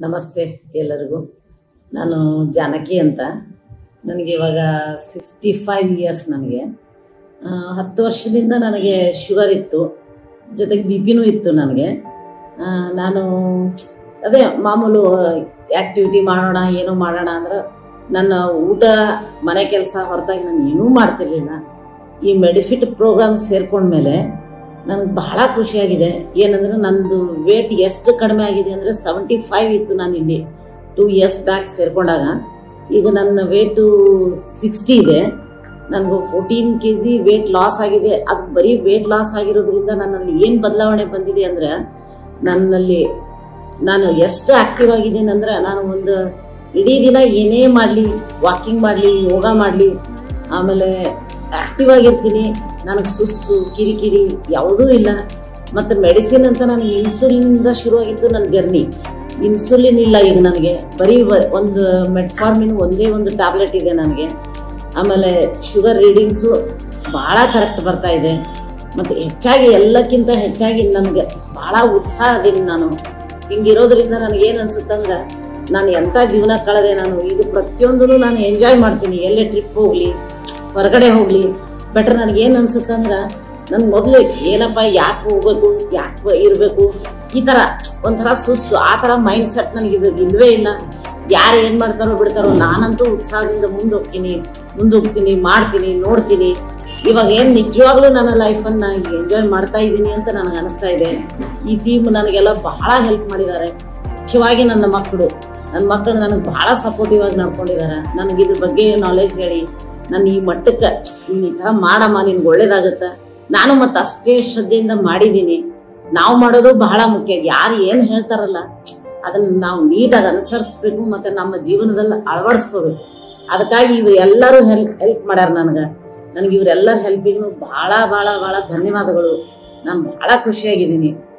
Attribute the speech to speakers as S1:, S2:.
S1: ನಮಸ್ತೆ ಎಲ್ಲರಿಗೂ ನಾನು ಜಾನಕಿ ಅಂತ ನನಗೆ ಇವಾಗ ಸಿಕ್ಸ್ಟಿ ಫೈವ್ ಇಯರ್ಸ್ ನನಗೆ ಆ, ಹತ್ತು ವರ್ಷದಿಂದ ನನಗೆ ಶುಗರ್ ಇತ್ತು ಜೊತೆಗೆ ಬಿ ಪಿನೂ ಇತ್ತು ನನಗೆ ಆ, ನಾನು ಅದೇ ಮಾಮೂಲು ಆ್ಯಕ್ಟಿವಿಟಿ ಮಾಡೋಣ ಏನೋ ಮಾಡೋಣ ಅಂದ್ರೆ ನನ್ನ ಊಟ ಮನೆ ಕೆಲಸ ಹೊರತಾಗಿ ನಾನು ಏನೂ ಮಾಡ್ತಿರ್ಲಿಲ್ಲ ಈ ಮೆಡಿಫಿಟ್ ಪ್ರೋಗ್ರಾಮ್ ಸೇರ್ಕೊಂಡ್ಮೇಲೆ ನನಗೆ ಬಹಳ ಖುಷಿಯಾಗಿದೆ ಏನಂದ್ರೆ ನಂದು ವೇಟ್ ಎಷ್ಟು ಕಡಿಮೆ ಆಗಿದೆ ಅಂದರೆ ಸೆವೆಂಟಿ ಫೈವ್ ಇತ್ತು ನಾನು ಇಲ್ಲಿ ಟೂ ಇಯರ್ಸ್ ಬ್ಯಾಕ್ ಸೇರ್ಕೊಂಡಾಗ ಈಗ ನನ್ನ ವೇಟು ಸಿಕ್ಸ್ಟಿ ಇದೆ ನನಗೆ fourteen K G weight loss ಆಗಿದೆ ಅದು ಬರೀ ವೇಟ್ ಲಾಸ್ ಆಗಿರೋದ್ರಿಂದ ನನ್ನಲ್ಲಿ ಏನು ಬದಲಾವಣೆ ಬಂದಿದೆ ಅಂದರೆ ನನ್ನಲ್ಲಿ ನಾನು ಎಷ್ಟು ಆಕ್ಟಿವ್ ಆಗಿದ್ದೀನಿ ಅಂದ್ರೆ ನಾನು ಒಂದು ಇಡೀ ದಿನ ಏನೇ ಮಾಡಲಿ ವಾಕಿಂಗ್ ಮಾಡಲಿ ಯೋಗ ಮಾಡಲಿ ಆಮೇಲೆ ಆಕ್ಟಿವ್ ಆಗಿರ್ತೀನಿ ನನಗೆ ಸುಸ್ತು ಕಿರಿಕಿರಿ ಯಾವುದೂ ಇಲ್ಲ ಮತ್ತು ಮೆಡಿಸಿನ್ ಅಂತ ನನಗೆ ಇನ್ಸುಲಿನಿಂದ ಶುರುವಾಗಿತ್ತು ನನ್ನ ಜರ್ನಿ ಇನ್ಸುಲಿನ್ ಇಲ್ಲ ಈಗ ನನಗೆ ಬರೀ ವ- ಒಂದು ಮೆಟ್ಫಾರ್ಮಿನ್ ಒಂದೇ ಒಂದು ಟ್ಯಾಬ್ಲೆಟ್ ಇದೆ ನನಗೆ ಆಮೇಲೆ ಶುಗರ್ ರೀಡಿಂಗ್ಸು ಭಾಳ ಕರೆಕ್ಟ್ ಬರ್ತಾ ಇದೆ ಮತ್ತು ಹೆಚ್ಚಾಗಿ ಎಲ್ಲಕ್ಕಿಂತ ಹೆಚ್ಚಾಗಿ ನನಗೆ ಭಾಳ ಉತ್ಸಾಹ ಅದೀನಿ ನಾನು ಹಿಂಗಿರೋದ್ರಿಂದ ನನಗೇನು ಅನ್ಸುತ್ತಂದ್ರೆ ನಾನು ಎಂಥ ಜೀವನ ಕಳೆದೆ ನಾನು ಇದು ಪ್ರತಿಯೊಂದೂ ನಾನು ಎಂಜಾಯ್ ಮಾಡ್ತೀನಿ ಎಲ್ಲೇ ಟ್ರಿಪ್ ಹೋಗಲಿ ಹೊರಗಡೆ ಹೋಗಲಿ ಬೆಟ್ರ್ ನನಗೇನು ಅನ್ಸುತ್ತಂದ್ರೆ ನನ್ಗೆ ಮೊದಲು ಏನಪ್ಪ ಯಾಕೆ ಹೋಗ್ಬೇಕು ಯಾಕೆ ಇರಬೇಕು ಈ ಥರ ಒಂಥರ ಸುಸ್ತು ಆ ಥರ ಮೈಂಡ್ ಸೆಟ್ ನನಗೆ ಇವಾಗ ಇಲ್ವೇ ಇಲ್ಲ ಯಾರು ಏನು ಮಾಡ್ತಾರೋ ಬಿಡ್ತಾರೋ ನಾನಂತೂ ಉತ್ಸಾಹದಿಂದ ಮುಂದೆ ಹೋಗ್ತೀನಿ ಮುಂದೆ ಹೋಗ್ತೀನಿ ಮಾಡ್ತೀನಿ ನೋಡ್ತೀನಿ ಇವಾಗ ಏನು ನಿಜವಾಗ್ಲೂ ನನ್ನ ಲೈಫನ್ನು ಎಂಜಾಯ್ ಮಾಡ್ತಾ ಇದ್ದೀನಿ ಅಂತ ನನಗೆ ಅನಿಸ್ತಾ ಇದೆ ಈ ಟೀಮ್ ನನಗೆಲ್ಲ ಬಹಳ ಹೆಲ್ಪ್ ಮಾಡಿದ್ದಾರೆ ಮುಖ್ಯವಾಗಿ ನನ್ನ ಮಕ್ಕಳು ನನ್ನ ಮಕ್ಕಳು ನನಗೆ ಬಹಳ ಸಪೋರ್ಟಿವ್ ಆಗಿ ನಡ್ಕೊಂಡಿದ್ದಾರೆ ನನಗೆ ಇದ್ರ ಬಗ್ಗೆ ನಾಲೆಜ್ ಹೇಳಿ ನಾನು ಈ ಮಟ್ಟಕ್ಕೆ ನೀನು ಈ ಥರ ಮಾಡಮ್ಮ ನಿನ್ಗೆ ಒಳ್ಳೇದಾಗುತ್ತೆ ನಾನು ಮತ್ತೆ ಅಷ್ಟೇ ಶ್ರದ್ಧೆಯಿಂದ ಮಾಡಿದ್ದೀನಿ ನಾವು ಮಾಡೋದು ಬಹಳ ಮುಖ್ಯ ಯಾರು ಏನು ಹೇಳ್ತಾರಲ್ಲ ಅದನ್ನ ನಾವು ನೀಟಾಗಿ ಅನುಸರಿಸ್ಬೇಕು ಮತ್ತೆ ನಮ್ಮ ಜೀವನದಲ್ಲಿ ಅಳವಡಿಸ್ಕೋಬೇಕು ಅದಕ್ಕಾಗಿ ಇವ್ರು ಎಲ್ಲರೂ ಹೆಲ್ಪ್ ಹೆಲ್ಪ್ ಮಾಡ್ಯಾರ ನನಗೆ ನನಗೆ ಇವರೆಲ್ಲರ ಹೆಲ್ಪಿಗೂ ಭಾಳ ಭಾಳ ಭಾಳ ಧನ್ಯವಾದಗಳು ನಾನು ಭಾಳ ಖುಷಿಯಾಗಿದ್ದೀನಿ